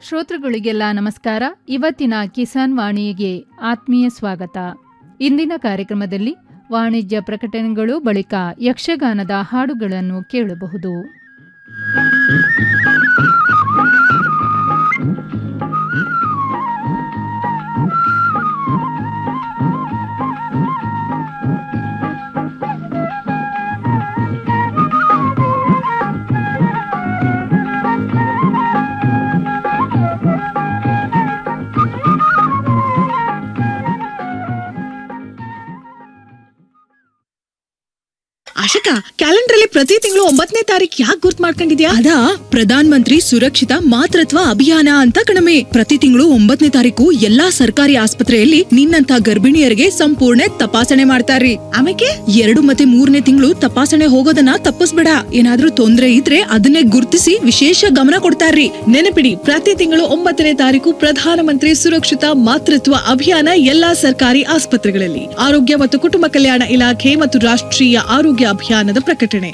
ಶ್ರೋತೃಗಳಿಗೆಲ್ಲ ನಮಸ್ಕಾರ ಇವತ್ತಿನ ಕಿಸಾನ್ ವಾಣಿಗೆ ಆತ್ಮೀಯ ಸ್ವಾಗತ ಇಂದಿನ ಕಾರ್ಯಕ್ರಮದಲ್ಲಿ ವಾಣಿಜ್ಯ ಪ್ರಕಟಣೆಗಳು ಬಳಿಕ ಯಕ್ಷಗಾನದ ಹಾಡುಗಳನ್ನು ಕೇಳಬಹುದು ಆಶಿಕಾ ಕ್ಯಾಲೆಂಡರ್ ಅಲ್ಲಿ ಪ್ರತಿ ತಿಂಗಳು ಒಂಬತ್ತನೇ ತಾರೀಕು ಯಾಕೆ ಗುರ್ತ್ ಮಾಡ್ಕೊಂಡಿದ್ಯಾ ಅದಾ ಪ್ರಧಾನ್ ಮಂತ್ರಿ ಸುರಕ್ಷಿತ ಮಾತೃತ್ವ ಅಭಿಯಾನ ಅಂತ ಕಣಮೆ ಪ್ರತಿ ತಿಂಗಳು ಒಂಬತ್ತನೇ ತಾರೀಕು ಎಲ್ಲಾ ಸರ್ಕಾರಿ ಆಸ್ಪತ್ರೆಯಲ್ಲಿ ನಿನ್ನಂತ ಗರ್ಭಿಣಿಯರಿಗೆ ಸಂಪೂರ್ಣ ತಪಾಸಣೆ ಮಾಡ್ತಾರ್ರಿ ಆಮೇಲೆ ಎರಡು ಮತ್ತೆ ಮೂರನೇ ತಿಂಗಳು ತಪಾಸಣೆ ಹೋಗೋದನ್ನ ತಪ್ಪಿಸ್ಬೇಡ ಏನಾದ್ರೂ ತೊಂದ್ರೆ ಇದ್ರೆ ಅದನ್ನೇ ಗುರ್ತಿಸಿ ವಿಶೇಷ ಗಮನ ಕೊಡ್ತಾರ್ರಿ ನೆನಪಿಡಿ ಪ್ರತಿ ತಿಂಗಳು ಒಂಬತ್ತನೇ ತಾರೀಕು ಪ್ರಧಾನಮಂತ್ರಿ ಸುರಕ್ಷಿತ ಮಾತೃತ್ವ ಅಭಿಯಾನ ಎಲ್ಲಾ ಸರ್ಕಾರಿ ಆಸ್ಪತ್ರೆಗಳಲ್ಲಿ ಆರೋಗ್ಯ ಮತ್ತು ಕುಟುಂಬ ಕಲ್ಯಾಣ ಇಲಾಖೆ ಮತ್ತು ರಾಷ್ಟ್ರೀಯ ಆರೋಗ್ಯ ಅಭಿಯಾನದ ಪ್ರಕಟಣೆ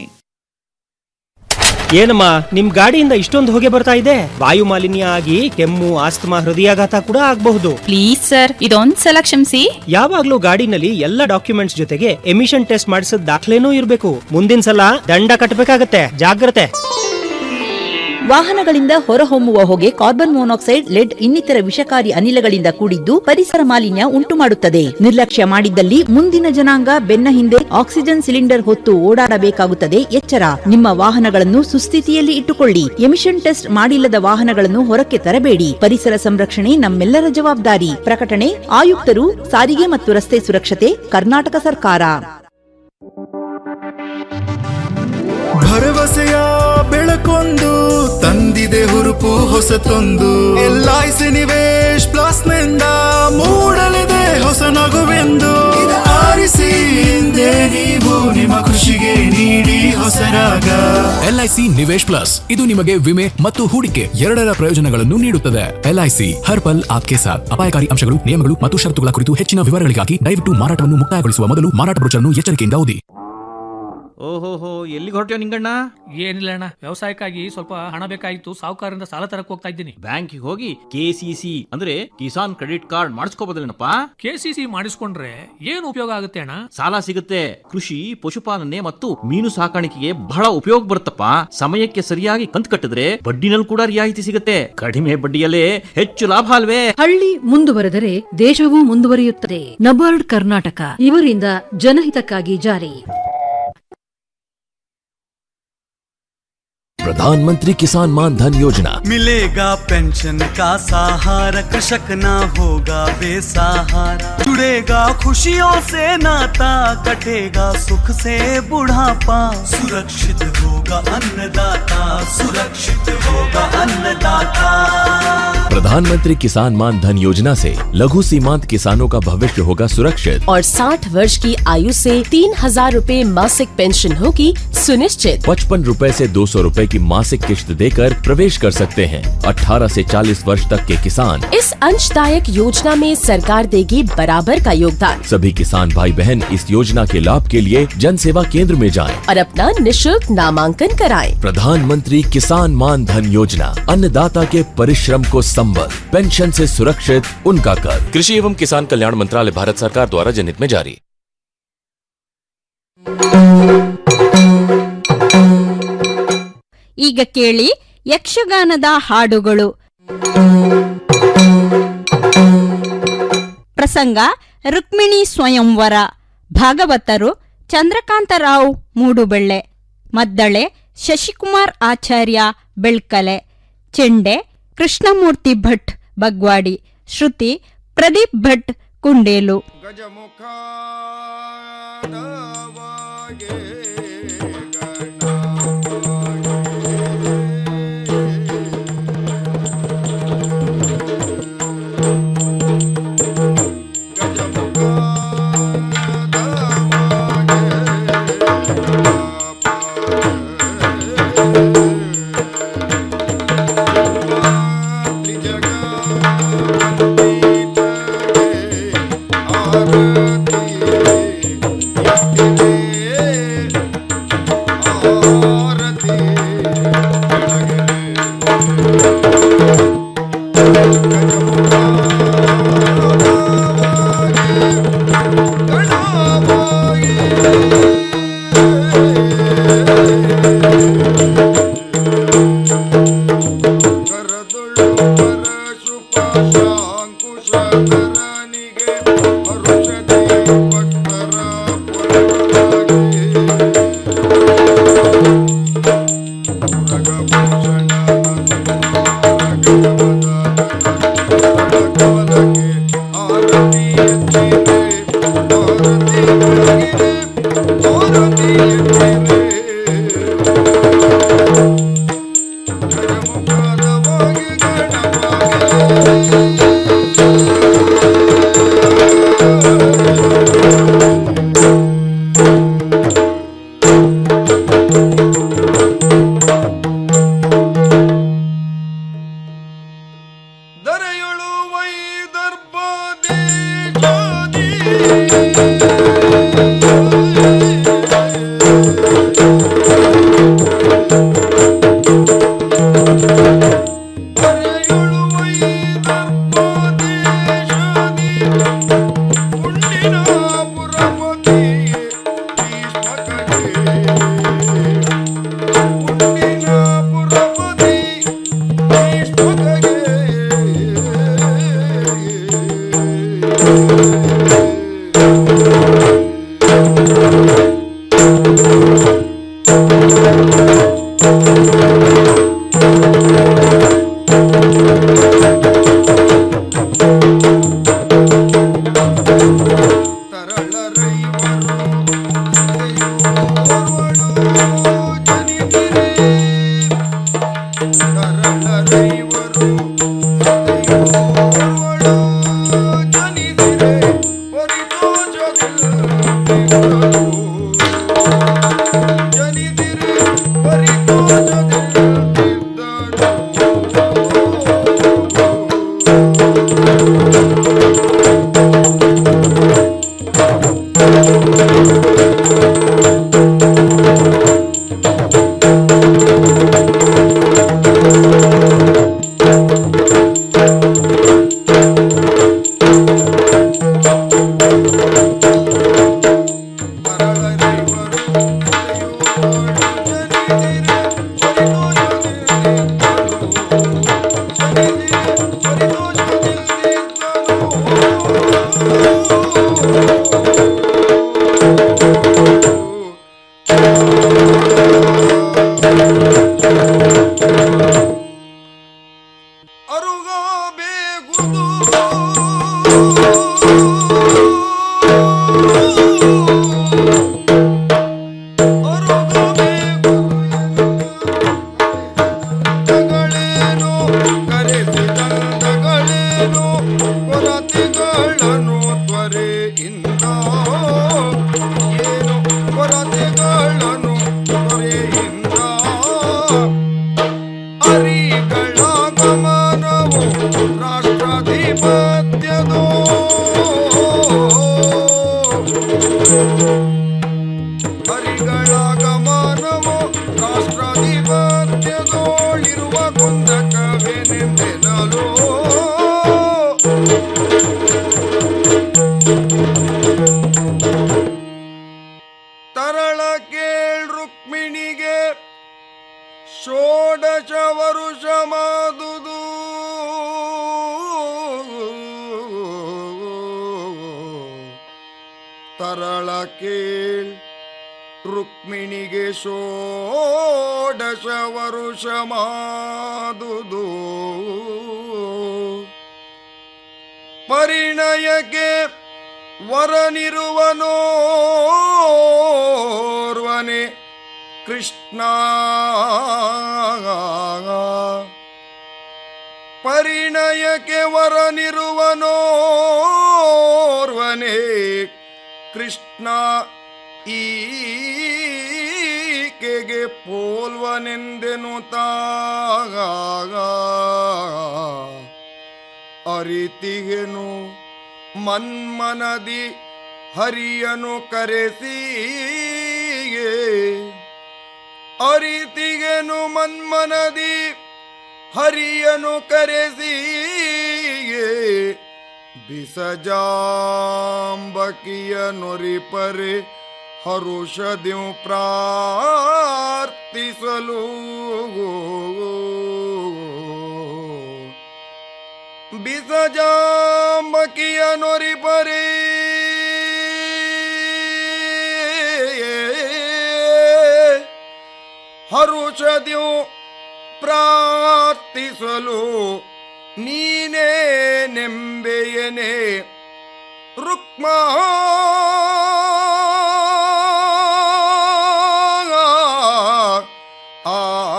ಏನಮ್ಮ ನಿಮ್ ಗಾಡಿಯಿಂದ ಇಷ್ಟೊಂದು ಹೊಗೆ ಬರ್ತಾ ಇದೆ ವಾಯು ಮಾಲಿನ್ಯ ಆಗಿ ಕೆಮ್ಮು ಆಸ್ತಮಾ ಹೃದಯಾಘಾತ ಕೂಡ ಆಗಬಹುದು ಪ್ಲೀಸ್ ಸರ್ ಇದೊಂದ್ಸಲ ಕ್ಷಮಿಸಿ ಯಾವಾಗ್ಲೂ ಗಾಡಿನಲ್ಲಿ ಎಲ್ಲ ಡಾಕ್ಯುಮೆಂಟ್ಸ್ ಜೊತೆಗೆ ಎಮಿಷನ್ ಟೆಸ್ಟ್ ಮಾಡಿಸಿದ ದಾಖಲೆನೂ ಇರಬೇಕು ಮುಂದಿನ ಸಲ ದಂಡ ಕಟ್ಟಬೇಕಾಗತ್ತೆ ಜಾಗ್ರತೆ ವಾಹನಗಳಿಂದ ಹೊರಹೊಮ್ಮುವ ಹೊಗೆ ಕಾರ್ಬನ್ ಮೊನಾಕ್ಸೈಡ್ ಲೆಡ್ ಇನ್ನಿತರ ವಿಷಕಾರಿ ಅನಿಲಗಳಿಂದ ಕೂಡಿದ್ದು ಪರಿಸರ ಮಾಲಿನ್ಯ ಉಂಟು ಮಾಡುತ್ತದೆ ನಿರ್ಲಕ್ಷ್ಯ ಮಾಡಿದ್ದಲ್ಲಿ ಮುಂದಿನ ಜನಾಂಗ ಬೆನ್ನ ಹಿಂದೆ ಆಕ್ಸಿಜನ್ ಸಿಲಿಂಡರ್ ಹೊತ್ತು ಓಡಾಡಬೇಕಾಗುತ್ತದೆ ಎಚ್ಚರ ನಿಮ್ಮ ವಾಹನಗಳನ್ನು ಸುಸ್ಥಿತಿಯಲ್ಲಿ ಇಟ್ಟುಕೊಳ್ಳಿ ಎಮಿಷನ್ ಟೆಸ್ಟ್ ಮಾಡಿಲ್ಲದ ವಾಹನಗಳನ್ನು ಹೊರಕ್ಕೆ ತರಬೇಡಿ ಪರಿಸರ ಸಂರಕ್ಷಣೆ ನಮ್ಮೆಲ್ಲರ ಜವಾಬ್ದಾರಿ ಪ್ರಕಟಣೆ ಆಯುಕ್ತರು ಸಾರಿಗೆ ಮತ್ತು ರಸ್ತೆ ಸುರಕ್ಷತೆ ಕರ್ನಾಟಕ ಸರ್ಕಾರ ಭರವಸೆಯ ಬೆಳಕೊಂದು ತಂದಿದೆ ಹುರುಪು ಹೊಸತೊಂದು L I C Nivesh plus ನಿಂದ ಮೂಡಲಿದೆ ಹೊಸ ನಗುವೆಂದು ಇದು ಆರಿಸಿ ಹಿಂದೆ ನೀವು ನಿಮ್ಮ ಖುಷಿಗೆ ನೀಡಿ ಹೊಸ ರಾಗ ಎಲ್ಐಸಿ ನಿವೇಶ್ ಪ್ಲಸ್ ಇದು ನಿಮಗೆ ವಿಮೆ ಮತ್ತು ಹೂಡಿಕೆ ಎರಡರ ಪ್ರಯೋಜನಗಳನ್ನು ನೀಡುತ್ತದೆ ಎಲ್ಐಸಿ ಹರ್ ಪಲ್ ಆಪ್ಕೆ ಸಾಥ್ ಅಪಾಯಕಾರಿ ಅಂಶಗಳು ನಿಯಮಗಳು ಮತ್ತು ಷರತ್ತುಗಳ ಕುರಿತು ಹೆಚ್ಚಿನ ವಿವರಗಳಿಗಾಗಿ ದಯವಿಟ್ಟು ಮಾರಾಟವನ್ನು ಮುಕ್ತಾಯಗೊಳಿಸುವ ಮೊದಲು ಮಾರಾಟ ಬ್ರೋಚರ್ನ್ನು ಎಚ್ಚರಿಕೆಯಿಂದ ಓದಿ ಓಹೋಹೋ ಎಲ್ಲಿಗೆ ಹೊರಟ್ಯೋ ನಿಂಗಣ್ಣ ಏನಿಲ್ಲ ಅಣ್ಣ ವ್ಯವಸಾಯಕ್ಕಾಗಿ ಸ್ವಲ್ಪ ಹಣ ಬೇಕಾಗಿತ್ತು ಸಾಹುಕಾರರಿಂದ ಸಾಲ ತರಕ್ ಹೋಗ್ತಾ ಇದ್ದೀನಿ ಬ್ಯಾಂಕಿಗೆ ಹೋಗಿ ಕೆ ಸಿ ಸಿ ಅಂದ್ರೆ ಕಿಸಾನ್ ಕ್ರೆಡಿಟ್ ಕಾರ್ಡ್ ಮಾಡಿಸ್ಕೋಬೋದಲ್ಲೇನಪ್ಪ ಕೆ ಸಿ ಸಿ ಮಾಡಿಸ್ಕೊಂಡ್ರೆ ಏನು ಉಪಯೋಗ ಆಗುತ್ತೆ ಅಣ್ಣ ಸಾಲ ಸಿಗುತ್ತೆ ಕೃಷಿ ಪಶುಪಾಲನೆ ಮತ್ತು ಮೀನು ಸಾಕಾಣಿಕೆಗೆ ಬಹಳ ಉಪಯೋಗ ಬರುತ್ತಪ್ಪ ಸಮಯಕ್ಕೆ ಸರಿಯಾಗಿ ಕಂತು ಕಟ್ಟಿದ್ರೆ ಬಡ್ಡಿನಲ್ಲಿ ಕೂಡ ರಿಯಾಯಿತಿ ಸಿಗುತ್ತೆ ಕಡಿಮೆ ಬಡ್ಡಿಯಲ್ಲೇ ಹೆಚ್ಚು ಲಾಭ ಅಲ್ವೇ ಹಳ್ಳಿ ಮುಂದುವರೆದರೆ ದೇಶವೂ ಮುಂದುವರಿಯುತ್ತದೆ ನಬಾರ್ಡ್ ಕರ್ನಾಟಕ ಇವರಿಂದ ಜನಹಿತಕ್ಕಾಗಿ ಜಾರಿ प्रधानमंत्री किसान मान धन योजना मिलेगा पेंशन का सहारा कृषक ना होगा बेसहारा जुड़ेगा खुशियों से नाता कटेगा सुख से बुढ़ापा सुरक्षित होगा अन्नदाता सुरक्षित होगा अन्नदाता प्रधानमंत्री किसान मान धन योजना से लघु सीमांत किसानों का भविष्य होगा सुरक्षित और 60 वर्ष की आयु से तीन हजार रूपए मासिक पेंशन होगी सुनिश्चित पचपन रूपए से दो सौ रूपए की मासिक किश्त देकर प्रवेश कर सकते हैं 18 से 40 वर्ष तक के किसान इस अंशदायक योजना में सरकार देगी बराबर का योगदान सभी किसान भाई बहन इस योजना के लाभ के लिए जन सेवा केंद्र में जाएं। और अपना निशुल्क नामांकन कराएं। प्रधानमंत्री किसान मान धन योजना अन्नदाता के परिश्रम को संबल पेंशन से सुरक्षित उनका कर कृषि एवं किसान कल्याण मंत्रालय भारत सरकार द्वारा जनहित में जारी ಈಗ ಕೇಳಿ ಯಕ್ಷಗಾನದ ಹಾಡುಗಳು ಪ್ರಸಂಗ ರುಕ್ಮಿಣಿ ಸ್ವಯಂವರ ಭಾಗವತರು ಚಂದ್ರಕಾಂತರಾವ್ ಮೂಡುಬೆಳ್ಳೆ ಮದ್ದಳೆ ಶಶಿಕುಮಾರ್ ಆಚಾರ್ಯ ಬೆಳ್ಕಲೆ ಚೆಂಡೆ ಕೃಷ್ಣಮೂರ್ತಿ ಭಟ್ ಬಗ್ವಾಡಿ ಶ್ರುತಿ ಪ್ರದೀಪ್ ಭಟ್ ಕುಂಡೇಲು ಜಗ ಕೊರತೆಗಳನ್ನು ತ್ವರೆಯಿಂದ ಏನು ಕೊರತೆಗಳನ್ನು ತ್ವರೆಯಿಂದ ಅರಿಗಳ ಗಮನವು ರಾಷ್ಟ್ರಾಧಿಪತ್ಯದೋ ಹರಿಗಳ ಗಮನವು ರಾಷ್ಟ್ರಾಧಿಪತ್ಯದೋಳಿರುವ ಕುಂದಕವೆನೆಂದೆನಲು ತರಳ ಕೇಳ್ ರುಕ್ಮಿಣಿಗೆ ಷೋಡಶ ವರುಷ ಮಾದುದು ತರಳ ಕೇಳ್ ರುಕ್ಮಿಣಿಗೆ ಷೋಡಶ ವರುಷ ಮಾದುದು ಪರಿಣಯಕ್ಕೆ ವರನಿರುವನೋರ್ವನೆ ಕೃಷ್ಣ ಪರಿಣಯಕ್ಕೆ ವರನಿರುವನೋರ್ವನೆ ಕೃಷ್ಣ ಈಕೆಗೆ ಪೋಲ್ವನೆಂದೆನು ತಾಗ ಅರಿತಿಗೆನು ಮನ್ಮನದಿ ಹರಿಯನು ಕರೆಸಿ ಅರಿತಿಗೆನು ಮನ್ಮನದಿ ಹರಿಯನು ಕರೆಸಿ ಬಿಸಜಾಂಬಕಿಯ ನೊರಿಪರೆ ಹರುಷದಿಂ ಪ್ರಾರ್ಥಿಸಲು ಬಿಸಜಾಂಬಕಿಯ ನೊರಿಪರೆ ಹರುಷದಿಂ ಪ್ರಾರ್ಥಿಸಲು ನೀನೇ ನೆಂಬೆಯನೆ ರುಕ್ಮ ಆ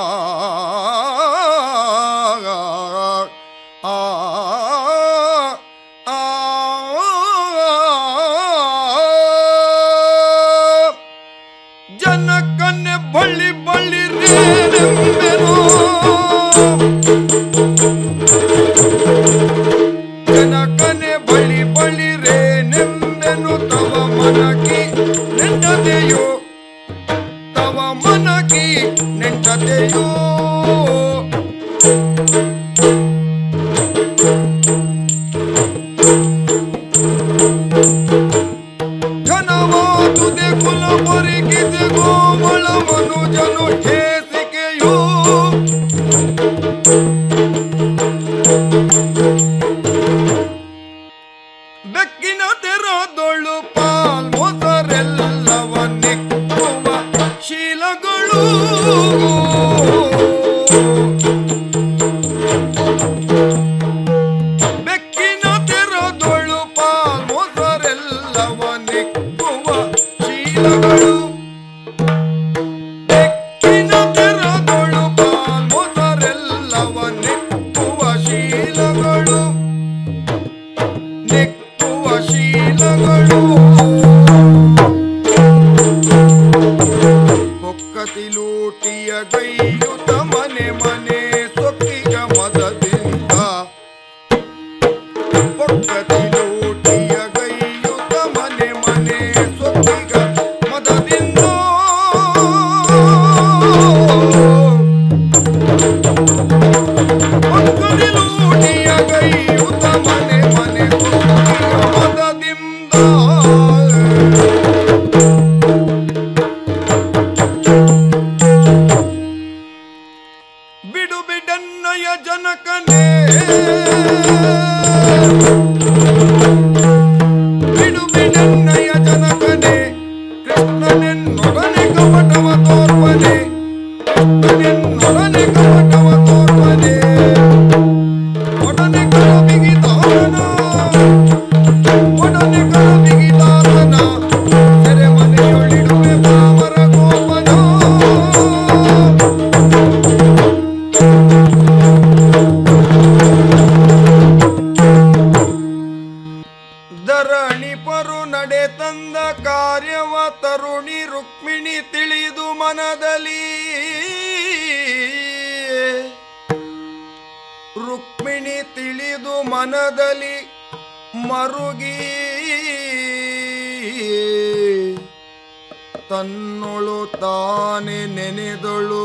ಜನಕನ್ನೆ ಬಳ್ಳಿ ಬಳ್ಳಿ ರೇನೆಂಬೆನೋ ಜನಕನೆ ಬಳಿ ಬಳಿ ರೇನೆಂಬೆನು ತವ ಬಿಡೆನ್ನಯ ಜನಕನೇ ಬಿಡು ಬಿಡೆನ್ನಯ ಜನಕನೇ ಕೃಷ್ಣನೆನ್ನೊಡನೆ ಕಪಟವ ತೋರ್ಪನೆ ಕೃಷ್ಣನೆನ್ನೊಡನೆ ಕಪಟವ ತೋರ್ಪನೆ ಒಡನೆ ಕರ ಬಿಗಿದಾತನ ಒಡನೆ ಕರ ಬಿಗಿದಾತನ ಸೆರೆ ಮನೆಯೊಳಿಡುವೆ ಪಾಮರ ಗೋಪನ ಧರಣಿ ಪರು ನಡೆ ತಂದ ಕಾರ್ಯವ ತರುಣಿ ರುಕ್ಮಿಣಿ ತಿಳಿದು ಮನದಲ್ಲಿ ರುಕ್ಮಿಣಿ ತಿಳಿದು ಮನದಲ್ಲಿ ಮರುಗಿ ತನ್ನೊಳು ತಾನೆ ನೆನೆದಳು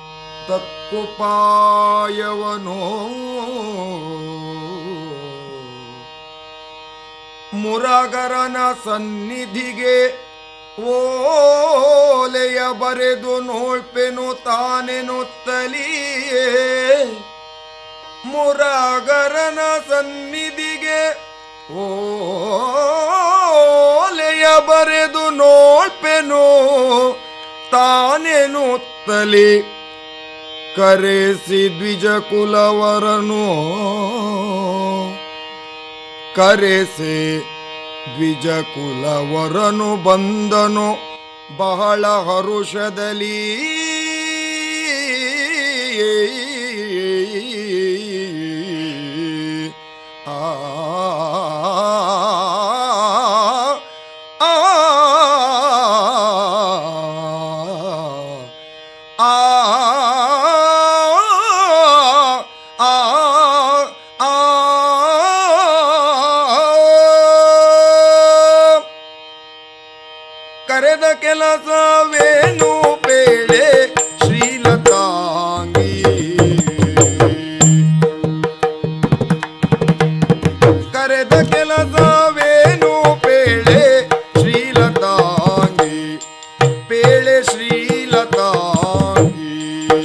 ತಕ್ಕುಪಾಯವನೋ ಮುರಗರನ ಸನ್ನಿಧಿಗೆ ಓಲೆಯ ಬರೆದು ನೋಳ್ಪೆನು ತಾನೆನುತ್ತಲಿಯೇ ಮುರಗರನ ಸನ್ನಿಧಿಗೆ ಓಲೆಯ ಬರೆದು ನೋಳ್ಪೆನು ತಾನೆನುತ್ತಲಿ ಕರೆಸಿ ದ್ವಿಜ ಕುಲವರನು ಕರೆಸಿ ದ್ವಿಜ ಕುಲವರನು ಬಂದನು ಬಹಳ ಹರುಷದಲ್ಲಿ ಆ ಆ ಕರೆದ ಕೆಲಸವೇನು ಬೇಳೆ ಶ್ರೀಲತಾಂಗಿ ಕರೆದ ಕೆಲಸವೇನು ಬೇಳೆ ಶ್ರೀಲತಾಂಗಿ ಬೇಳೆ ಶ್ರೀಲತಾಂಗಿ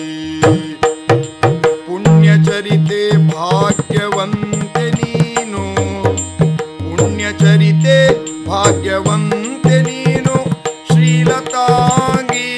ಪುಣ್ಯಚರಿತೆ ಭಾಗ್ಯವಂತೆ ನೀನು ಪುಣ್ಯಚರಿತೆ ಭಾಗ್ಯವಂತೆ ನೀನು ಶ್ರೀಲತಾಂಗಿ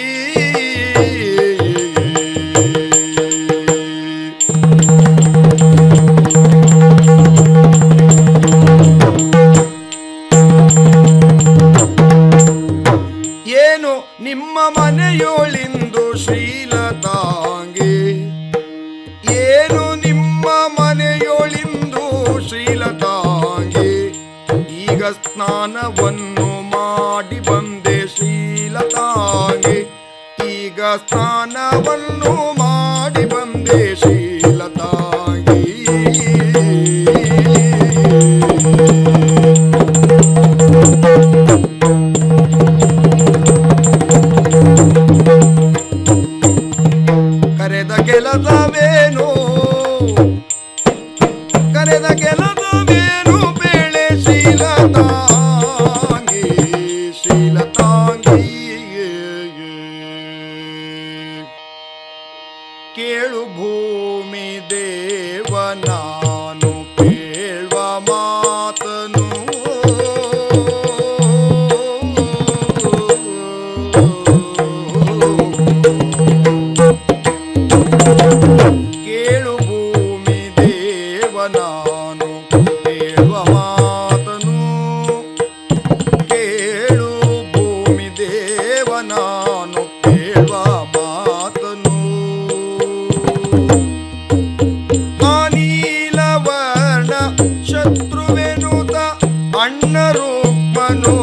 ಏನು ನಿಮ್ಮ ಮನೆಯೋಳಿಂದು ಶ್ರೀಲತಾಂಗಿ ಏನು ನಿಮ್ಮ ಮನೆಯೋಳಿಂದು ಶ್ರೀಲತಾಂಗಿ ಈಗ ಸ್ನಾನವನ್ನು ಮಾಡಿ ಬಂದೆ ಶ್ರೀಲತಾಂಗಿ ಈಗ ಸ್ನಾನವನ್ನು ಮಾಡಿ ಬಂದೆ ಶ್ರೀಲತಾಂಗಿ ಕರೆದ ಕೆಲಸವೇನು ಕರೆದ ಕೆಲಸವೇನು ಬೇಳೆ ಶೀಲತಾಂಗಿ ಶೀಲತಾಂಗಿ ಕೇಳು ಭೂಮಿ ದೇವ ನಾನು ಕೇಳುವ ಮಾತನು ಕೇಳು ಭೂಮಿ ದೇವ ನಾನು ಕೇಳುವ ಮಾತನು ಕೇಳು ಭೂಮಿ ದೇವ ನಾನು ಕೇಳುವ ಮಾತನು ಅನಿಲವರ್ಣ ಶತ್ರುವೆನುತ ಅಣ್ಣ ರೂಪನು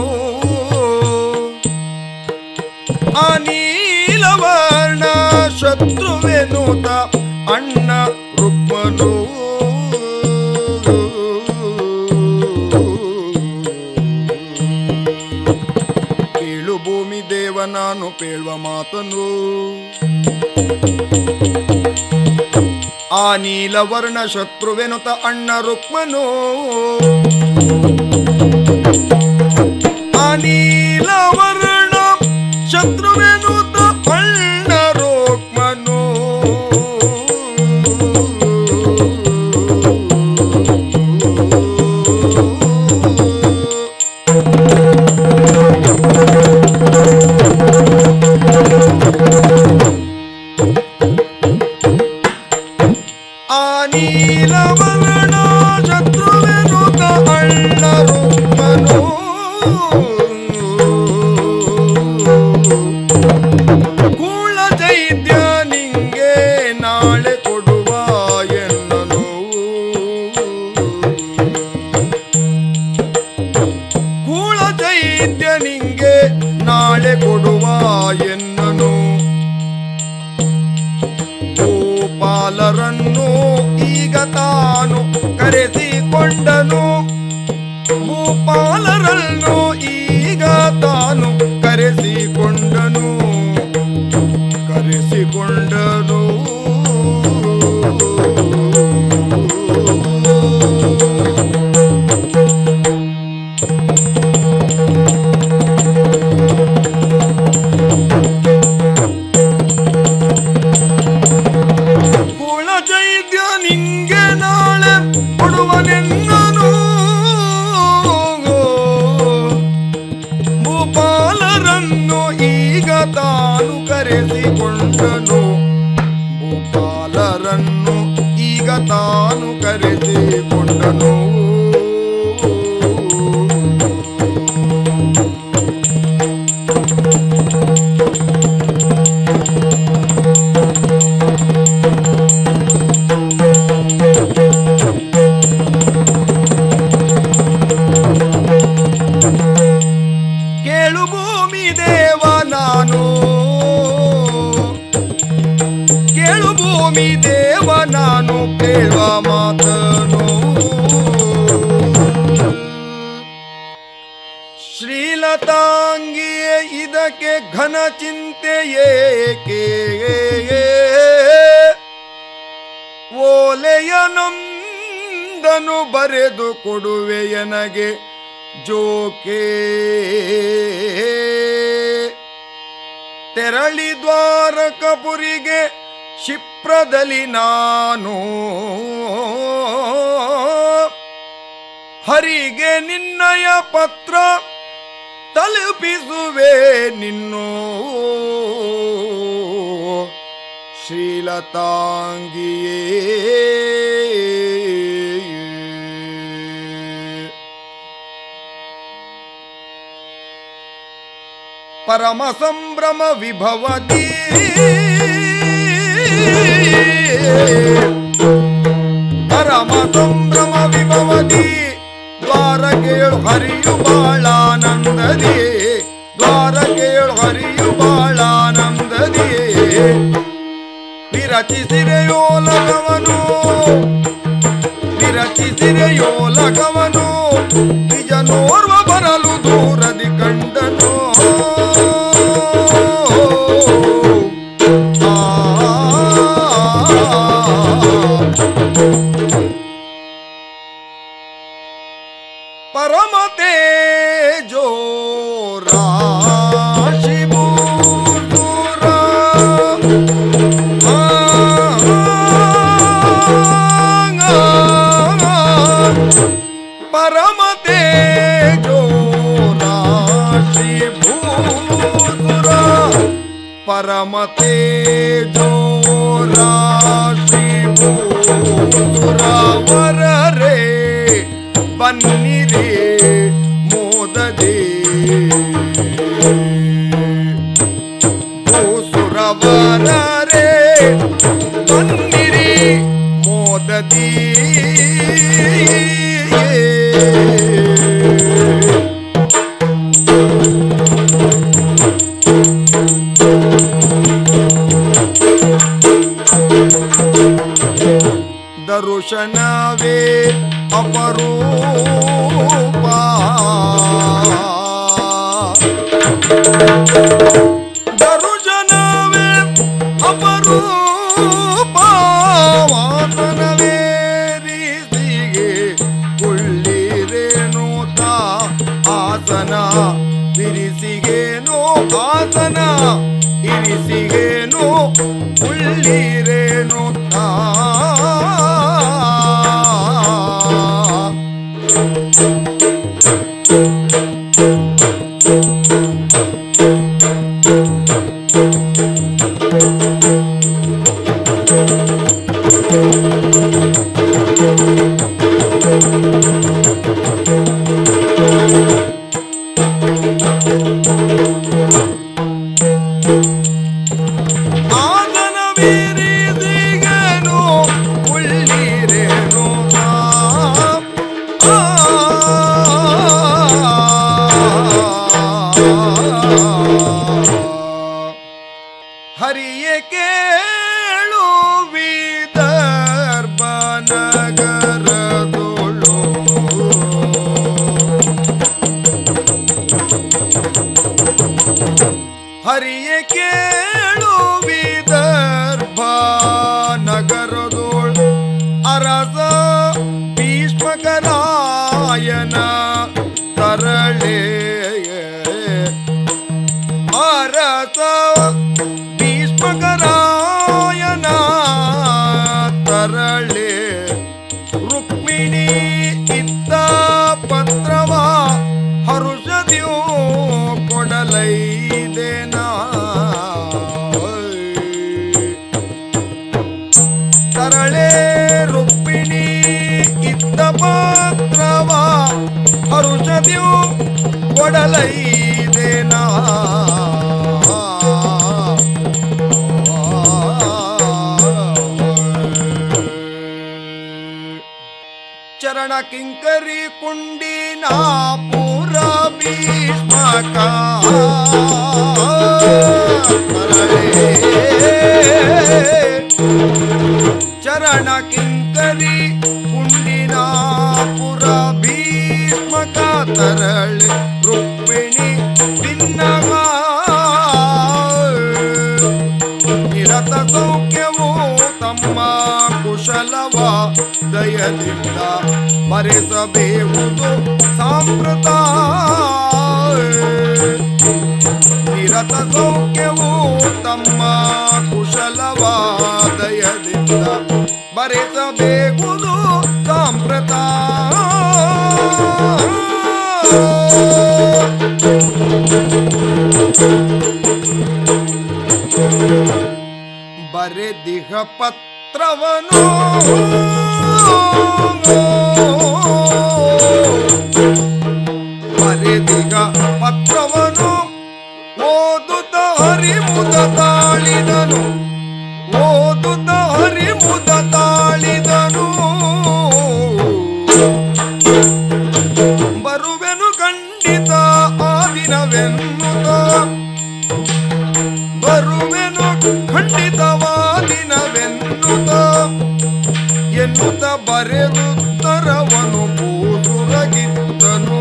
ಅನಿಲವರ್ಣ ಶತ್ರುವೆನುತ ಅಣ್ಣ ರುಕ್ಮನು ಕೇಳು ಭೂಮಿ ದೇವ ನಾನು ಪೇಳುವ ಮಾತನು ಆ ನೀಲವರ್ಣ ಶತ್ರುವೆನುತ ಅಣ್ಣ ರುಕ್ಮನು ಆ ನೀಲವರ್ಣ ಶತ್ರುವೆನುತ ಅಣ್ಣ ರುಕ್ಮನು ಆ ನೀಲವರ್ಣ ಶತ್ರುವೆನುತ ಅಳ್ಳರು ಮನೋ ಕೂಳ ಚೈತ್ಯ ನಿಂಗೆ ನಾಳೆ ಕೊಡುವ ಎನ್ನನು ಕೂಳ ಚೈತ್ಯ ನಿಂಗೆ ನಾಳೆ ಕೊಡುವ ಎನ್ನನು ಗೋಪಾಲರನ್ನು ಈಗ ತಾನು ಕರೆಸಿಕೊಂಡನು ಭೂಪಾಲರನ್ನು ಈಗ ತಾನು ಕರೆಸಿಕೊಂಡನು ಕರೆಸಿಕೊಂಡನು ಕುಳ ಚೈತ್ಯ ನಿಂಗೆ ನಾಳೆ ಕೊಡುವನೆನ್ನನು ಭೂಪಾಲರನ್ನು ಈಗ ತಾನು ಕರೆಸಿಕೊಂಡನು ಭೂಪಾಲರನ್ನು ಈಗ ತಾನು ಕರೆಸಿಕೊಂಡನು ಕೇಳು ಭೂಮಿ ದೇವ ನಾನು ಕೇಳು ಭೂಮಿ ದೇವ ನಾನು ಕೇಳುವ ಮಾತನು ಶ್ರೀಲತಾಂಗಿಯೇ ಇದಕ್ಕೆ ಘನ ಚಿಂತೆ ಏಕೆ ಓಲೆಯನೊಂದನು ಬರೆದು ಕೊಡುವೆಯನಗೆ ಜೋಕೆ ತೆರಳಿ ದ್ವಾರಕಪುರಿಗೆ ಕ್ಷಿಪ್ರದಲ್ಲಿ ನಾನು ಹರಿಗೆ ನಿನ್ನಯ ಪತ್ರ ತಲುಪಿಸುವೆ ನಿನ್ನೋ ಶ್ರೀಲತಾಂಗಿಯೇ ಪರಮ ಸಂಭ್ರಮ ವಿಭವತಿ ಪರಮ ಸಂಭ್ರಮ ವಿಭವತಿ ದ್ವಾರ ಕೇಳು ಹರಿಯು ಬಾಳಾನಂದದಿ ದ್ವಾರ ಕೇಳು ಹರಿಯು ಬಾಳಾನಂದದಿ ವಿರಚಿಸಿರೆಯೋ ಲಗವನು ವಿರಚಿಸಿರೆಯೋ ಲಗವನು ನಿಜನೋರ್ವ ಬರಲು ದೂರದಿ ಕಂಡನು ಪರಮ ತೇಜೋ ರಾಶಿ ಭೂಸುರ. ಆ, ಆ, ಆ, ಪರಮ ತೇಜೋ ರಾಶಿ ಭೂಸುರ ಪರಮ ತೇಜೋ ರಾಶಿ ಭೂಸುರ ವರರೇ ಬನ್ನಿರಿ ಮೋದದೆ ಭೂಸುರವರರೇ ಬನ್ನಿರಿ ಮೋದದಿ ದರುಶನವೇ ಅಪರೂಪ ದರುಶನವೇ ಅಪರೂಪ ವಾಸನವೇರಿಸಿಗೆ ಕೊಳ್ಳಿರೇನು ತಾ ಆಸನ ಬಿರಿಸಿಗೇನು ಆಸನ ಇರಿಸಿಗೇನು ಉಳ್ಳಿರೇನು ತಾ ಆದನವೀರಿದಿಗೇನು ಉಳ್ಳಿರೇನು ನಾ ಹರಿಯ ಕೇಳು ವಿದರ್ಭ ನಗರದೊಳು ಹರಿಯ ಕೇಳು ವಿದರ್ಭ ನಗರದೊಳು ಅರಸ ಭೀಷ್ಮಕರಾಯನ ತರಳೆ ಅರಸ ಭೀಷ್ಮಕರಾಯನ ತರಳೆ ರುಕ್ಮಿಣಿ ಇತ್ತ ಪತ್ರವ ಹರುಷದಿಯೋ ಕೊಡಲೈದೆನಾ ತರಳೆ ರುಕ್ಮಿಣಿ ಇತ್ತ ಪತ್ರವ ಹರುಷದಿಯೋ ಕೊಡಲೈದೆನಾ ಚರಣ ಕಿಂಕರಿ ಕುಂಡಿನ ಪೂರ ಭೀಷ್ಮಕ ಚರಣ ಕಿಂಕರಿ ಕುಂಡಿನ ಪುರ ಭೀಷ್ಮಕ ತರಳೆ ರುಕ್ಮಿಣಿ ಭಿನ್ನಗ ನಿರತ ಸೌಖ್ಯವೋ ತಮ್ಮ ಕುಶಲವ ದಯದಿಂದ ಮರೆಸಬೇವುದು ಸಾಂಪ್ರತ ನಿರತ ಸೌಖ್ಯವೋ ತಮ್ಮ ಕುಶಲವ ದಯದಿಂದ ಮರೆಸಬೇವುದು ಸಾಂಪ್ರತ ಬರೆದಿಹ ಪತ್ರವನು ಬರೆದಿಗ ಪತ್ರವನು ಓದುತ್ತ ಹರಿಮುದ ತಾಳಿದನು ಓದುತ್ತ ಹರಿಮುದ ತಾಳಿದನು ಬರುವೆನು ಖಂಡಿತ ಆ ದಿನವೆನ್ನುತ್ತ ಬರುವೆನು ಖಂಡಿತವಾದಿನವೆನ್ನುತ್ತ ಎನ್ನುತ್ತ ಬರೆದುತ್ತರವನು ಕೂಸುರಗಿದ್ದನು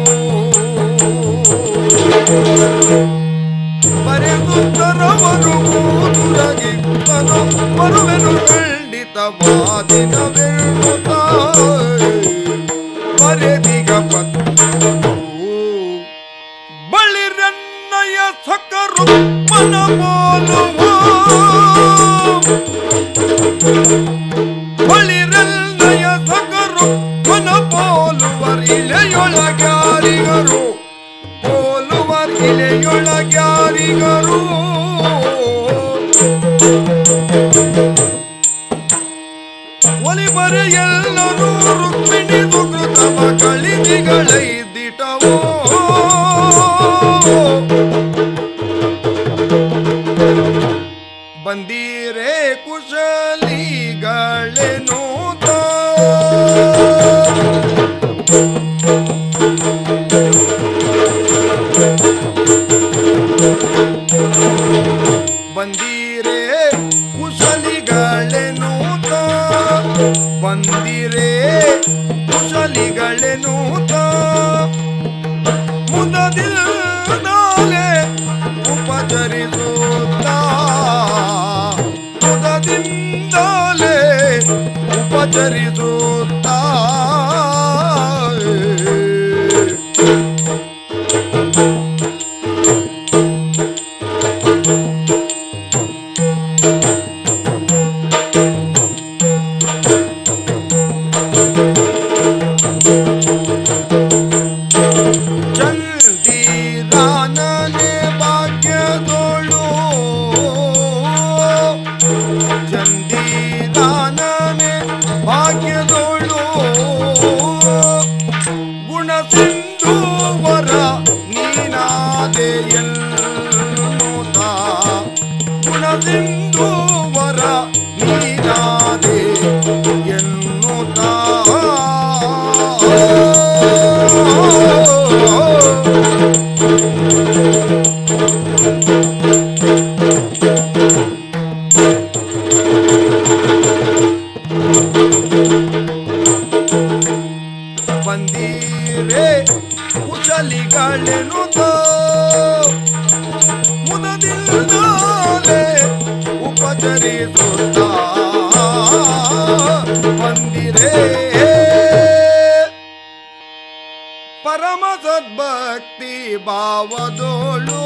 ಬರೆದುತ್ತರವನು ಕೂಸುರಗಿದ್ದನು ಬರುವೆನು ಖಂಡಿತವಾದಿನವೆನ್ನುತ್ತ ಬರೆದಿಗ ಪತ್ರವನು ಬಳಿರನ್ನಯ ಸಕರು ಮನ ಬೋಲುವ ಬಳಿರನ್ನಯ ಸಕರು ಮನ ಪೋಲುವರ್ ಇಳೆಯೊಳಗ್ಯಾರಿಗರು ಪೋಲುವರ್ ಇಳೆಯೊಳಗ್ಯಾರಿಗರು ಒಲಿಬರೆ ಎಲ್ಲರೂ ರುಕ್ಮಿಣಿ ಸುಕೃತವ ಕಳಿದಿಗಳೈದಿಟವೋ ಬಂದೀರೇ ಕುಶಲಿಗಳೆನು ಬಂದೀರೇ ಕುಶಲಿಗಳೆನು ಬಂದಿರೇ ಕುಶಲಿಗಳೆನು ಮುದದಿಲ್ದಾಲೆ ಉಪಚರಿಸುತ್ತ ಮುದದಿಂದಾಲೆ ಉಪಚರಿಸುತ್ತ ಚಂದಿರಾನನೆ ಭಾಗ್ಯದೋಳು ಚಂದಿರಾನನೆ ಭಾಗ್ಯ ವಂದೇ ಪರಮ ಸದ್ಭಕ್ತಿ ಭಾವದೋಳು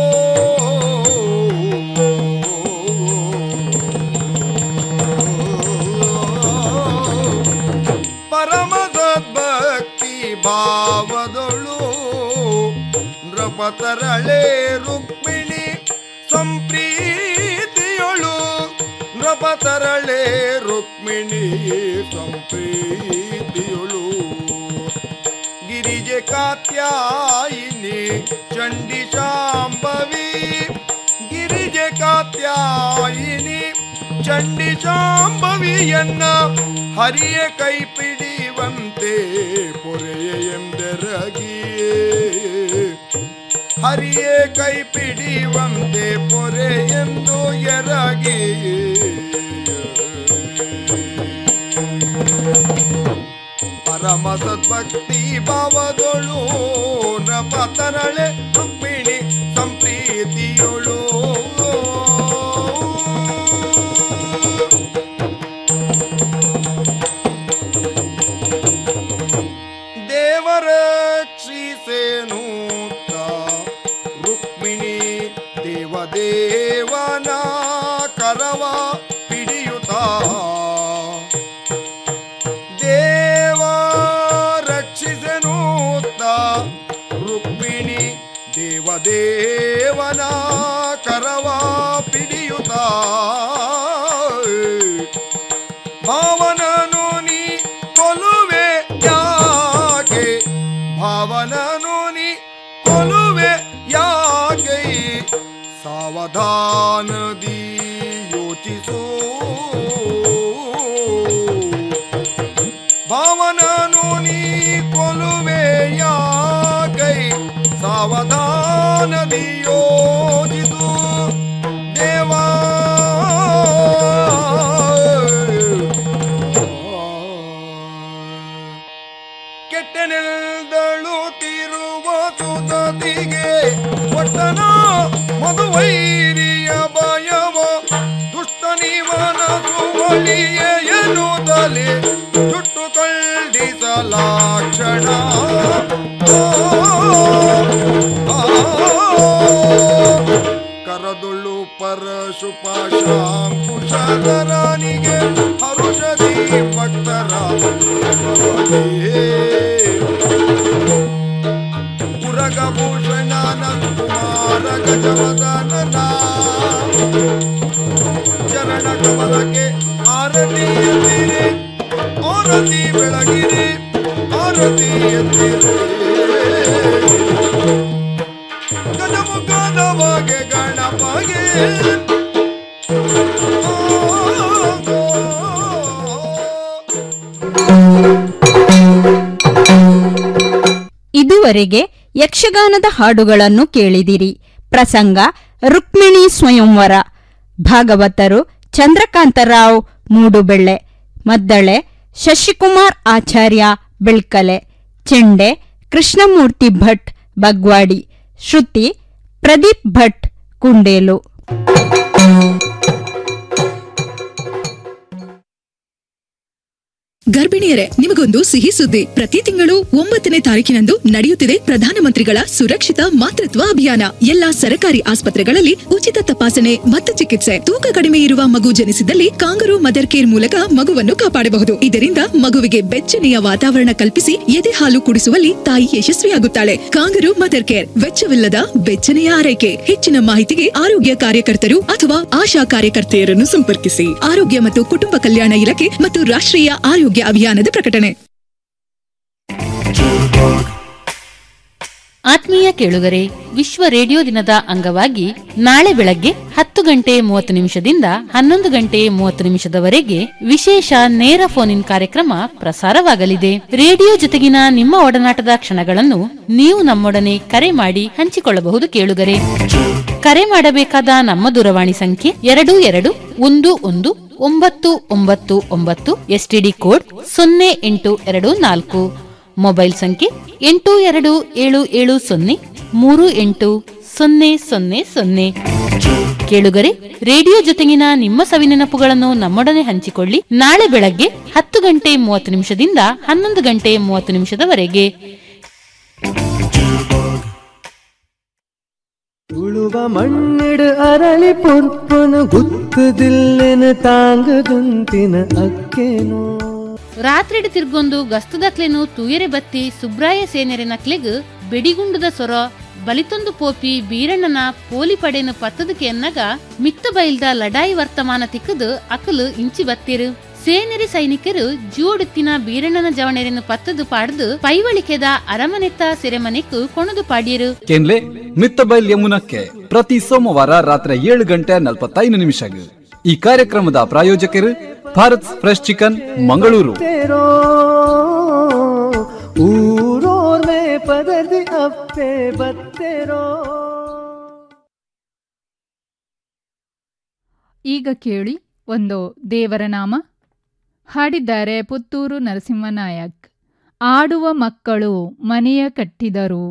ಪರಮ ಸದ್ಭಕ್ತಿ ಭಾವದೊಳು ನೃಪತರಳೆ ರುಕ್ಮಿಣಿ ಸಂಪ್ರೀತಿಯೊಳು ನೃಪತರಳೆ ರುಕ್ಮಿಣಿ ಸಂಪ್ರೀತಿಯೊಳು ಗಿರಿಜೆ ಕಾತ್ಯಾಯಿನಿ ಚಂಡಿ ಶಾಂಭವಿ ಗಿರಿಜೆ ಕಾತ್ಯಾಯಿನಿ ಚಂಡಿ ಶಾಂಭವಿಯನ್ನ ಹರಿಯ ಕೈ ಪಿಡಿವಂತೆ ಪೊರೆಯ ಎಂದೆರಗಿಯೇ ಹರಿಯೇ ಕೈ ಪಿಡಿವಂತೆ ಪೊರೆ ಎಂದು ಎರಗಿಯೇ ಪರಮ ಸದ್ಭಕ್ತಿ ಭಾವದೊಳು ನಪ ತರಳೆ ರುಕ್ಮಿಣಿ ಸಂಪ್ರೀತಿಯೊಳು ದೇವರ ಕ್ಷಿಸೇನೂತ ರುಕ್ಮಿಣಿ ದೇವದೇವನ ಕರವ ಪಿಡಿಯುತ್ತ ದೇವ ರಕ್ಷಿಸನೂತ ರುಕ್ಮಿಣಿ ದೇವದೇವನ ಕರವ ಪಿಡಿಯುತ್ತ ಭಾವನನು ನೀ ಕೊಲುವೆ ಯಾಕೆ ಭಾವನನು ನೀ ಕೊಲುವೆ ಯಾಕೆ ಸಾವಧಾನದಿ ಯೋಚಿಸೋ ಭಾವನನು ನೀ ಕೊಲುವೆ ಯಾಕೈ ಸಾವಧಾನದಿ ಯೋಜಿತು ದೇವಾ ಕೆಟ್ಟನೆಲ್ದಳು ತಿರುವ ಸುತತಿಗೆ ಒಟ್ಟನ ಮಧುವೈರಿಯ ಭಯವ ದುಷ್ಟ ನಿವನ ಸುವಳಿಯನು ತಲೆ ಜುಟ್ಟು ಕಳ್ಳಿಸಲಾಕ್ಷಣ ಕರದುಳ್ಳು ಪರಶುಪಾಶಾಂಕುಶಧರನಿಗೆ ಹರುಷದಿ ಭಕ್ತರ ಪುರಗಭೂಷಣನ ಕುಮಾರ ಗಜವದನ ಚರಣ ಕಮಲಕ್ಕೆ ಆರತಿ ಎತ್ತಿರಿ ಆರತಿ ಬೆಳಗಿರಿ ಆರತಿ ಎತ್ತಿರಿ ಗಜಮುಖದ ಬಗೆ ಗಣಪಗೆ ಇದುವರೆಗೆ ಯಕ್ಷಗಾನದ ಹಾಡುಗಳನ್ನು ಕೇಳಿದಿರಿ ಪ್ರಸಂಗ ರುಕ್ಮಿಣಿ ಸ್ವಯಂವರ ಭಾಗವತರು ಚಂದ್ರಕಾಂತರಾವ್ ಮೂಡುಬೆಳ್ಳೆ ಮದ್ದಳೆ ಶಶಿಕುಮಾರ್ ಆಚಾರ್ಯ ಬೆಳ್ಕಲೆ ಚೆಂಡೆ ಕೃಷ್ಣಮೂರ್ತಿ ಭಟ್ ಬಗ್ವಾಡಿ ಶ್ರುತಿ ಪ್ರದೀಪ್ ಭಟ್ ಕುಂಡೇಲು ಗರ್ಭಿಣಿಯರೇ ನಿಮಗೊಂದು ಸಿಹಿ ಸುದ್ದಿ ಪ್ರತಿ ತಿಂಗಳು ಒಂಬತ್ತನೇ ತಾರೀಕಿನಂದು ನಡೆಯುತ್ತಿದೆ ಪ್ರಧಾನಮಂತ್ರಿಗಳ ಸುರಕ್ಷಿತ ಮಾತೃತ್ವ ಅಭಿಯಾನ ಎಲ್ಲಾ ಸರಕಾರಿ ಆಸ್ಪತ್ರೆಗಳಲ್ಲಿ ಉಚಿತ ತಪಾಸಣೆ ಮತ್ತು ಚಿಕಿತ್ಸೆ ತೂಕ ಕಡಿಮೆ ಇರುವ ಮಗು ಜನಿಸಿದಲ್ಲಿ ಕಾಂಗರು ಮದರ್ ಕೇರ್ ಮೂಲಕ ಮಗುವನ್ನು ಕಾಪಾಡಬಹುದು ಇದರಿಂದ ಮಗುವಿಗೆ ಬೆಚ್ಚನೆಯ ವಾತಾವರಣ ಕಲ್ಪಿಸಿ ಎದೆ ಹಾಲು ಕುಡಿಸುವಲ್ಲಿ ತಾಯಿ ಯಶಸ್ವಿಯಾಗುತ್ತಾಳೆ ಕಾಂಗರು ಮದರ್ ಕೇರ್ ವೆಚ್ಚವಿಲ್ಲದ ಬೆಚ್ಚನೆಯ ಆರೈಕೆ ಹೆಚ್ಚಿನ ಮಾಹಿತಿಗೆ ಆರೋಗ್ಯ ಕಾರ್ಯಕರ್ತರು ಅಥವಾ ಆಶಾ ಕಾರ್ಯಕರ್ತೆಯರನ್ನು ಸಂಪರ್ಕಿಸಿ ಆರೋಗ್ಯ ಮತ್ತು ಕುಟುಂಬ ಕಲ್ಯಾಣ ಇಲಾಖೆ ಮತ್ತು ರಾಷ್ಟ್ರೀಯ ಆರೋಗ್ಯ ಅಭಿಯಾನದ ಪ್ರಕಟಣೆ ಆತ್ಮೀಯ ಕೇಳುಗರೆ ವಿಶ್ವ ರೇಡಿಯೋ ದಿನದ ಅಂಗವಾಗಿ ನಾಳೆ ಬೆಳಗ್ಗೆ ಹತ್ತು ಗಂಟೆ ಮೂವತ್ತು ನಿಮಿಷದಿಂದ ಹನ್ನೊಂದು ಗಂಟೆ ಮೂವತ್ತು ನಿಮಿಷದವರೆಗೆ ವಿಶೇಷ ನೇರ ಫೋನ್ ಇನ್ ಕಾರ್ಯಕ್ರಮ ಪ್ರಸಾರವಾಗಲಿದೆ ರೇಡಿಯೋ ಜೊತೆಗಿನ ನಿಮ್ಮ ಒಡನಾಟದ ಕ್ಷಣಗಳನ್ನು ನೀವು ನಮ್ಮೊಡನೆ ಕರೆ ಮಾಡಿ ಹಂಚಿಕೊಳ್ಳಬಹುದು ಕೇಳುಗರೆ ಕರೆ ಮಾಡಬೇಕಾದ ನಮ್ಮ ದೂರವಾಣಿ ಸಂಖ್ಯೆ ಎರಡು ಎರಡು ಒಂದು ಒಂದು ಒಂಬತ್ತು ಒಂಬತ್ತು ಒಂಬತ್ತು ಎಸ್ಟಿಡಿ ಕೋಡ್ ಸೊನ್ನೆ ಎಂಟು ಎರಡು ನಾಲ್ಕು ಮೊಬೈಲ್ ಸಂಖ್ಯೆ ಎಂಟು ಎರಡು ಏಳು ಏಳು ಸೊನ್ನೆ ಮೂರು ಎಂಟು ಸೊನ್ನೆ ಸೊನ್ನೆ ಸೊನ್ನೆ ಕೇಳುಗರೆ ರೇಡಿಯೋ ಜೊತೆಗಿನ ನಿಮ್ಮ ಸವಿನೆನಪುಗಳನ್ನು ನಮ್ಮೊಡನೆ ಹಂಚಿಕೊಳ್ಳಿ ನಾಳೆ ಬೆಳಗ್ಗೆ ಹತ್ತು ಗಂಟೆ ಮೂವತ್ತು ನಿಮಿಷದಿಂದ ಹನ್ನೊಂದು ಗಂಟೆ ಮೂವತ್ತು ನಿಮಿಷದವರೆಗೆ ഉളുവ മണ്ണിട് അരളി പൊറുപ്പന് ഗുത്തുതില്ലെന് താങ്കുതുന്തിന് അക്കേനോ ರಾತ್ರಿಡ್ ತಿರ್ಗೊಂದು ಗಸ್ತದಕ್ಲೆನು ತೂಯರೆ ಬತ್ತಿ ಸುಬ್ರಾಯ ಸೇನೆರೆ ನಕ್ಲೆಗ್ ಬೆಡಿಗುಂಡದ ಸೊರ ಬಲಿತೊಂದು ಪೋಪಿ ಬೀರಣ್ಣನ ಪೋಲಿ ಪಡೆನು ಪತ್ತದಕ್ಕೆ ಎನ್ನಗ ಮಿತ್ತ ಬೈಲ್ದ ಲಡಾಯಿ ವರ್ತಮಾನ ತಿಕ್ಕದು ಅಕಲು ಇಂಚಿ ಬತ್ತಿರು ಸೇನೆರಿ ಸೈನಿಕರು ಜೂಡುತ್ತಿನ ಬೀರಣ್ಣನ ಜವಣೆರೆನು ಪತ್ತದು ಪಾಡ್ದು ಪೈವಳಿಕೆದ ಅರಮನೆತ್ತ ಸೆರೆಮನೆಕ್ಕು ಕೊಣದು ಪಾಡಿಯರು ಕೆನ್ಲೆ ಮಿತ್ತಬೈಲ್ ಯಮುನಕ್ಕೆ ಪ್ರತಿ ಸೋಮವಾರ ರಾತ್ರಿ ಏಳು ಗಂಟೆ ನಲವತ್ತೈದು ನಿಮಿಷ ಈ ಕಾರ್ಯಕ್ರಮದ ಪ್ರಾಯೋಜಕರು ಭಾರತ್ ಫ್ರೆಶ್ ಚಿಕನ್ ಮಂಗಳೂರು तेरो ಊರೋರ್ ಮೇ ಪದದಿ ಅಪ್ಪೆ ಬತ್ತೆರೋ ಈಗ ಕೇಳಿ ಒಂದು ದೇವರ ನಾಮ ಹಾಡಿದ್ದಾರೆ ಪುತ್ತೂರು ನರಸಿಂಹನಾಯಕ್ ಆಡುವ ಮಕ್ಕಳು ಮನೆಯ ಕಟ್ಟಿದರು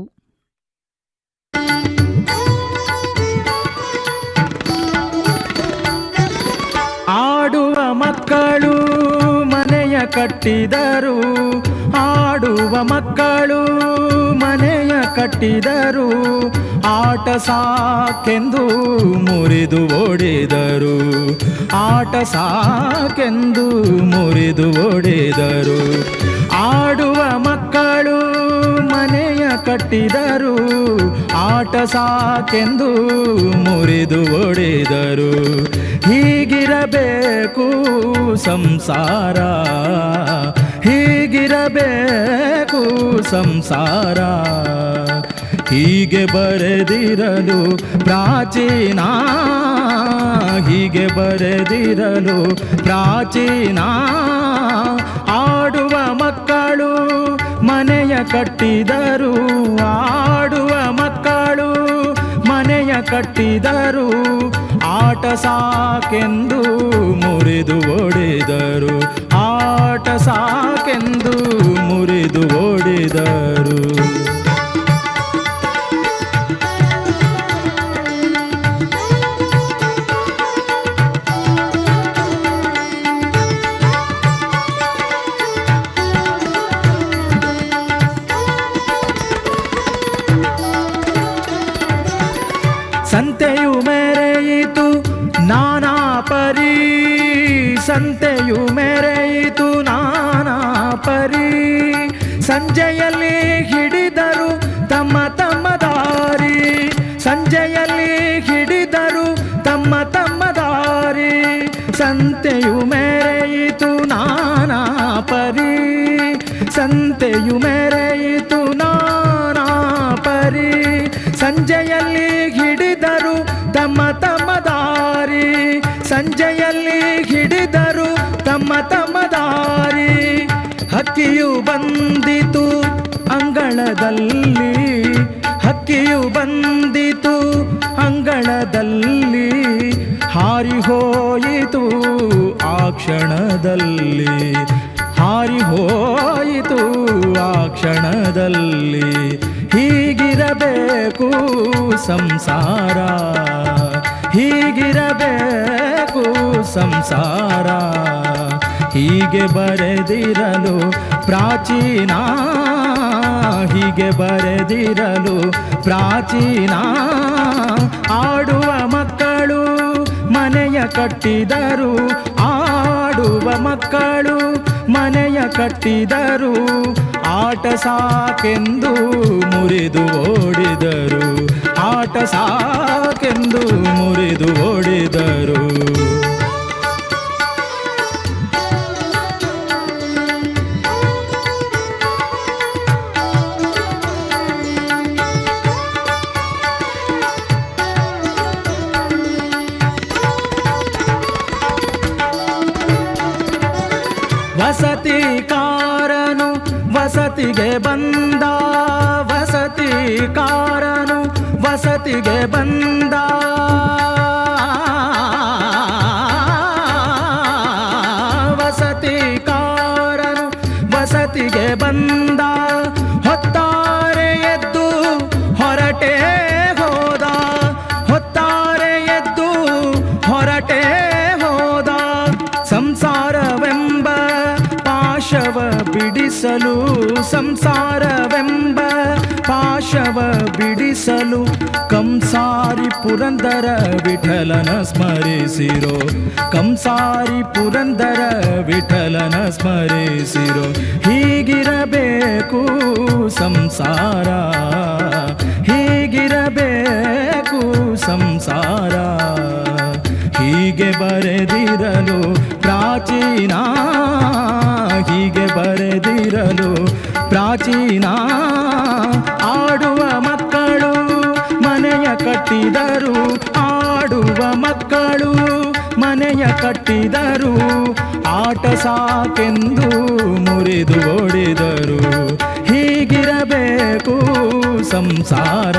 ಆಡುವ ಮಕ್ಕಳು ಮನೆಯ ಕಟ್ಟಿದರು ಆಡುವ ಮಕ್ಕಳು ಮನೆಯ ಕಟ್ಟಿದರು ಆಟ ಸಾಕೆಂದು ಮುರಿದು ಓಡಿದರು ಆಟ ಸಾಕೆಂದು ಮುರಿದು ಓಡಿದರು ಆಡುವ ಮಕ್ಕಳು ಮನೆಯ ಕಟ್ಟಿದರು ಆಟ ಸಾಕೆಂದು ಮುರಿದು ಓಡಿದರು ಹೀಗಿರಬೇಕು ಸಂಸಾರ ಹೀಗಿರಬೇಕು ಸಂಸಾರ ಹೀಗೆ ಬರೆದಿರಲು ಪ್ರಾಚೀನ ಹೀಗೆ ಬರೆದಿರಲು ಪ್ರಾಚೀನ ಆಡುವ ಮಕ್ಕಳು ಮನೆಯ ಕಟ್ಟಿದರು ಆಡುವ ಮಕ್ಕಳು ಮನೆಯ ಕಟ್ಟಿದರು ಆಟ ಸಾಕೆಂದು ಮುರಿದು ಓಡಿದರು ಆಟ ಸಾಕೆಂದು ಮುರಿದು ಓಡಿದರು ಸಂತೆಯು ಮೆರೆಯಿತು ನಾನಾ ಪರಿ ಸಂತೆಯು ಮೆರೆಯಿತು ನಾನಾ ಪರಿ ಸಂಜೆಯಲ್ಲಿ ಹಿಡಿದರು ತಮ್ಮ ತಮ್ಮ ದಾರಿ ಸಂಜೆಯಲ್ಲಿ ಹಿಡಿದರು ತಮ್ಮ ತಮ್ಮ ದಾರಿ ಸಂತೆಯು ಮೆರೆಯಿತು ನಾನಾ ಪರಿ ಸಂತೆಯು ಮೆರೆಯಿತು ನಾನಾ ಪರಿ ಸಂಜೆಯಲ್ಲಿ ಹಿಡಿದರು ತಮ್ಮ ತಮ್ಮ ದಾರಿ ಸಂಜೆಯಲ್ಲಿ ಹಿಡಿದರು ತಮ್ಮ ತಮ್ಮ ದಾರಿ ಹಕ್ಕಿಯು ಬಂದಿತು ಅಂಗಳದಲ್ಲಿ ಹಕ್ಕಿಯು ಬಂದಿತು ಅಂಗಳದಲ್ಲಿ ಹಾರಿ ಹೋಯಿತು ಆ ಕ್ಷಣದಲ್ಲಿ ಹಾರಿ ಹೋಯಿತು ಆ ಕ್ಷಣದಲ್ಲಿ ಹೀಗಿರಬೇಕು ಸಂಸಾರ ಹೀಗಿರಬೇಕು ಸಂಸಾರ ಹೀಗೆ ಬರೆದಿರಲು ಪ್ರಾಚೀನ ಹೀಗೆ ಬರೆದಿರಲು ಪ್ರಾಚೀನ ಆಡುವ ಮಕ್ಕಳು ಮನೆಯ ಕಟ್ಟಿದರು ಆಡುವ ಮಕ್ಕಳು ಮನೆಯ ಕಟ್ಟಿದರು ಆಟ ಸಾಕೆಂದು ಮುರಿದು ಓಡಿದರು ಆಟ ಸಾಕೆಂದು ಮುರಿದು ಓಡಿದರು ವಸತಿ ಕಾರನು ವಸತಿಗೆ ಬಂದ ವಸತಿ ಕಾರನು ವಸತಿಗೆ ಬಂದ ವಸತಿ ಕಾರನು ವಸತಿಗೆ ಬಂದ ಹೊತ್ತಾರೆ ಎದ್ದು ಹೊರಟೇ ಹೋದ ಹೊತ್ತಾರೆ ಎದ್ದು ಬಿಡಿಸಲು ಸಂಸಾರವೆಂಬ ಪಾಶವ ಬಿಡಿಸಲು ಕಂಸಾರಿ ಪುರಂದರ ವಿಠಲನ ಸ್ಮರಿಸಿರೋ ಕಂಸಾರಿ ಪುರಂದರ ವಿಠಲನ ಸ್ಮರಿಸಿರೋ ಹೀಗಿರಬೇಕು ಸಂಸಾರ ಹೀಗಿರಬೇಕು ಸಂಸಾರ ಹೀಗೆ ಬರೆದಿರಲು ಪ್ರಾಚೀನ ಹೀಗೆ ಬರೆದಿರಲು ಪ್ರಾಚೀನ ಆಡುವ ಮಕ್ಕಳು ಮನೆಯ ಕಟ್ಟಿದರು ಆಡುವ ಮಕ್ಕಳು ಮನೆಯ ಕಟ್ಟಿದರು ಆಟ ಸಾಕೆಂದು ಮುರಿದು ಓಡಿದರು ಹೀಗಿರಬೇಕು ಸಂಸಾರ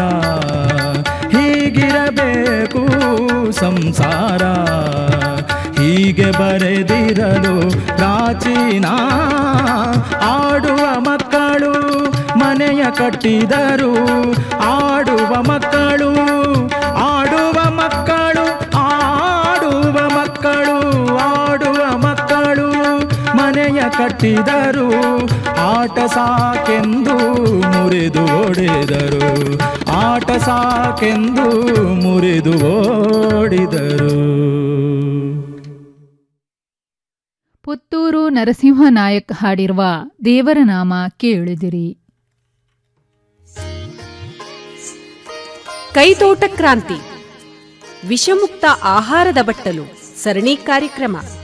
ಹೀಗಿರಬೇಕು ಸಂಸಾರ ಹೀಗೆ ಬರೆದಿರಲು ಪ್ರಾಚೀನ ಆಡುವ ಮಕ್ಕಳು ಮನೆಯ ಕಟ್ಟಿದರು ಆಡುವ ಮಕ್ಕಳು ಆಡುವ ಮಕ್ಕಳು ಆಡುವ ಮಕ್ಕಳು ಆಡುವ ಮಕ್ಕಳು ಮನೆಯ ಕಟ್ಟಿದರು ಆಟ ಸಾಕೆಂದು ಮುರಿದು ಓಡಿದರು ಆಟ ಸಾಕೆಂದು ಮುರಿದು ಓಡಿದರು ಪುತ್ತೂರು ನರಸಿಂಹನಾಯಕ್ ಹಾಡಿರುವ ದೇವರ ನಾಮ ಕೇಳಿದಿರಿ ಕೈತೋಟ ಕ್ರಾಂತಿ ವಿಷಮುಕ್ತ ಆಹಾರದ ಬಟ್ಟಲು ಸರಣಿ ಕಾರ್ಯಕ್ರಮ